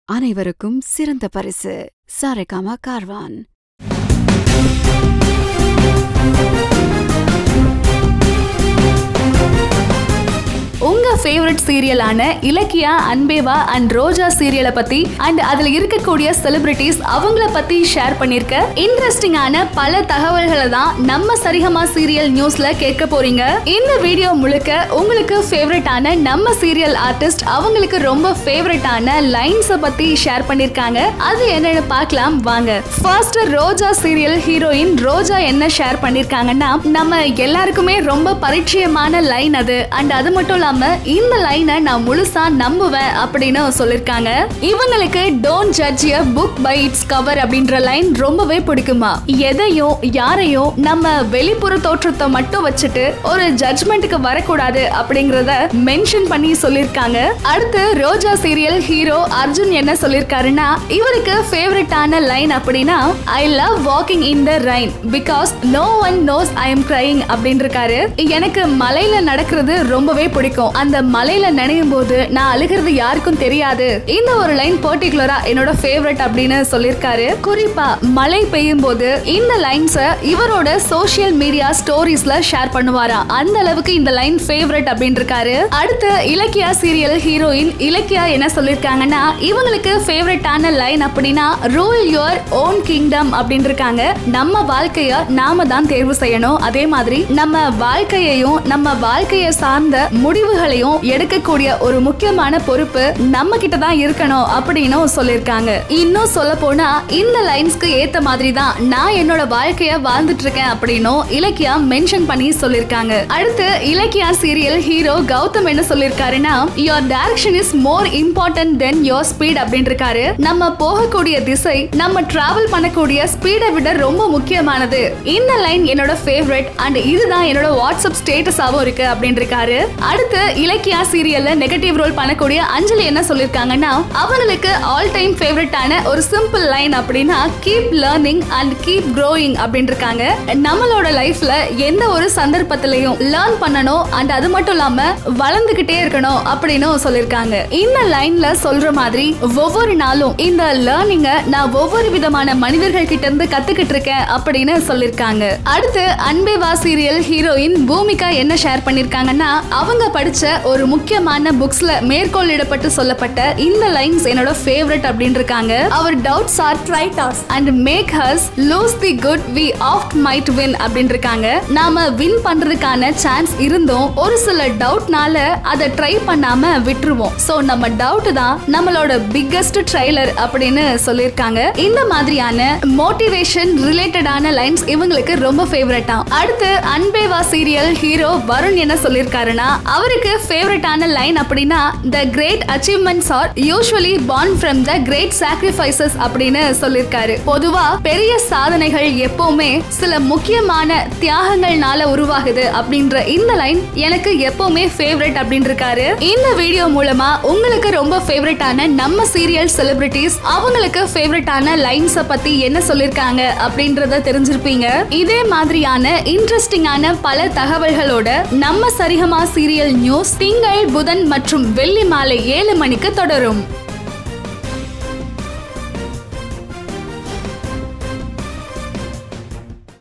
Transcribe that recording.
அனைவருக்கும் சிறந்த பரிசு சாரேகாமா கார்வான் உங்க ஃபேவரட் சீரியலான இலக்கியா அன்பேவா அண்ட் ரோஜா சீரியலை பத்தி அண்ட் அதுல இருக்கக்கூடிய செலிபிரிட்டிஸ் அவங்கள பத்தி ஷேர் பண்ணிருக்க இன்ட்ரெஸ்டிங்கான பல தகவல்களை தான் நம்ம சரிகமா சீரியல் நியூஸ்ல கேட்க போறீங்க இந்த வீடியோ முழுக்க உங்களுக்கு ஃபேவரட்டான நம்ம சீரியல் ஆர்டிஸ்ட் அவங்களுக்கு ரொம்ப ஃபேவரட்டான லைன்ஸ பத்தி ஷேர் பண்ணிருக்காங்க அது என்னன்னு பார்க்கலாம் வாங்க first Roja serial heroine Roja என்ன ஷேர் பண்ணிருக்காங்கன்னா நம்ம எல்லாருக்குமே ரொம்ப பரிச்சயமான லைன் அது அண்ட் அது மட்டும் இல்லாம இந்த லைனை நான் முழுசா நம்புவேன் அப்படின்னு சொல்லிருக்காங்க இவங்களுக்கு don't judge a book by its cover அப்படின்ற லைன் ரொம்பவே பிடிக்குமா எதையும் யாரையும் நம்ம வெளிப்புற தோற்றத்தை மட்டும் வச்சுட்டு ஒரு ஜட்ஜ்மெண்ட்டுக்கு வரக்கூடாது அப்படிங்கறத மென்ஷன் பண்ணி சொல்லிருக்காங்க அடுத்து ரோஜா சீரியல் ஹீரோ அர்ஜுன் என்ன சொல்லிருக்காருன்னா இவருக்கு ஃபேவரட்டான லைன் அப்படின்னா I love walking in the rain because no one knows I am crying அப்படின்னு இருக்காரு எனக்கு மலையில நடக்கிறது ரொம்பவே பிடிக்கும் அந்த மலையில நினையும் போது நான் அழுகிறது யாருக்கும் தெரியாது இந்த ஒரு லைன் பர்டிகுலரா என்னோட ஃபேவரட் அப்படின்னு சொல்லியிருக்காரு குறிப்பா மழை பெய்யும் போது இந்த லைன்ஸ இவரோட சோஷியல் மீடியா ஸ்டோரிஸ்ல ஷேர் பண்ணுவாரா அந்த அளவுக்கு இந்த லைன் ஃபேவரட் அப்படின்னு இருக்காரு அடுத்து இலக்கியா சீரியல் ஹீரோயின் இலக்கியா என்ன சொல்லிருக்காங்கன்னா இவங்களுக்கு ஃபேவரட்டான லைன் அப்படின்னா ரூல் யுவர் ஓன் கிங்டம் அப்படின்னு இருக்காங்க நம்ம வாழ்க்கைய நாம தான் தேர்வு செய்யணும் அதே மாதிரி நம்ம வாழ்க்கையையும் நம்ம வாழ்க்கையை சார்ந்த முடிவுகளையும் எடுக்கக்கூடிய ஒரு முக்கியமான பொறுப்பு நம்ம கிட்ட தான் இருக்கணும் அப்படின்னு சொல்லியிருக்காங்க இன்னும் சொல்ல போனா இந்த லைன்ஸ்க்கு ஏத்த மாதிரி தான் நான் என்னோட வாழ்க்கைய வாழ்ந்துட்டு இருக்கேன் அப்படின்னும் இலக்கியா மென்ஷன் பண்ணி சொல்லியிருக்காங்க அடுத்து இலக்கியா சீரியல் ஹீரோ கௌதம் என்ன சொல்லியிருக்காருன்னா your direction is more important then your speed அப்படின்னு இருக்காரு நம்ம போகக்கூடிய திசை நம்ம டிராவல் பண்ணக்கூடிய ஸ்பீடை விட ரொம்ப முக்கியமானது இந்த லைன் என்னோட ஃபேவரட் அண்ட் இதுதான் என்னோட வாட்ஸ்அப் ஸ்டேட்டஸாவும் இருக்கு அப்படின்னு இருக்காரு அடுத்து இலக்கியா சீரியல்ல நெகட்டிவ் ரோல் பண்ணக்கூடிய அஞ்சலி என்ன சொல்லிருக்காங்கன்னா அவங்களுக்கு ஆல் டைம் ஃபேவரட்டான ஒரு சிம்பிள் லைன் அப்படின்னா keep learning and keep growing அப்படின்னு இருக்காங்க நம்மளோட லைஃப்ல எந்த ஒரு சந்தர்ப்பத்திலையும் லேர்ன் பண்ணணும் அண்ட் அது மட்டும் இல்லாம வளர்ந்துகிட்டே இருக்கணும் அப்படின்னு சொல்லிருக்காங்க இந்த லைன்ல சொல்ற மாதிரி ஒவ்வொரு நாளும் இந்த லேர்னிங்க நான் ஒவ்வொரு விதமான மனிதர்கள் கிட்ட இருந்து கத்துக்கிட்டு இருக்கேன் அப்படின்னு சொல்லிருக்காங்க அடுத்து அன்பேவா சீரியல் ஹீரோயின் பூமிகா என்ன ஷேர் பண்ணிருக்காங்கன்னா அவங்க படிச்ச ஒரு முக்கியமான புக்ஸ்ல மேற்கோளிடப்பட்டு சொல்லப்பட்ட இந்த லைன்ஸ் என்னோட ஃபேவரட் அப்படின்னு இருக்காங்க அவர் doubts are traitors and make us lose the good we oft might win அப்படின்னு இருக்காங்க நாம வின் பண்றதுக்கான சான்ஸ் இருந்தும் ஒரு சில டவுட்னால அதை ட்ரை பண்ணாம விட்டுருவோம் சோ நம்ம டவுட் தான் நம்மளோட பிக்கஸ்ட் ட்ரைலர் அப்படின்னு சொல்லியிருக்காங்க இந்த மாதிரியான மோட்டிவேஷன் ரிலேட்டடான லைன்ஸ் இவங்களுக்கு ரொம்ப ஃபேவரட்டா அடுத்து அன்பேவா சீரியல் ஹீரோ வருண் என்ன சொல்லியிருக்காருன்னா அவருக்கு ஃபேவரட்டான லைன் அப்படின்னா the great achievements are usually born from the great sacrifices அப்படின்னு சொல்லியிருக்காரு பொதுவா பெரிய சாதனைகள் எப்பவுமே சில முக்கியமான தியாகங்கள்னால உருவாகுது அப்படின்ற இந்த லைன் எனக்கு எப்பவுமே ஃபேவரட் அப்படின்னு இருக்காரு இந்த வீடியோ மூலமா உங்களுக்கு ரொம்ப ஃபேவரட்டான நம்ம சீரியல் செலிபிரிட்டிஸ் அவங்களுக்கு ஃபேவரட்டான லைன்ஸ பத்தி என்ன சொல்லிருக்காங்க அப்படின்றத தெரிஞ்சிருப்பீங்க இதே மாதிரியான இன்ட்ரெஸ்டிங்கான பல தகவல்களோட நம்ம சரிகமா சீரியல் நியூஸ் திங்கள் புதன் மற்றும் வெள்ளி மாலை ஏழு மணிக்கு தொடரும்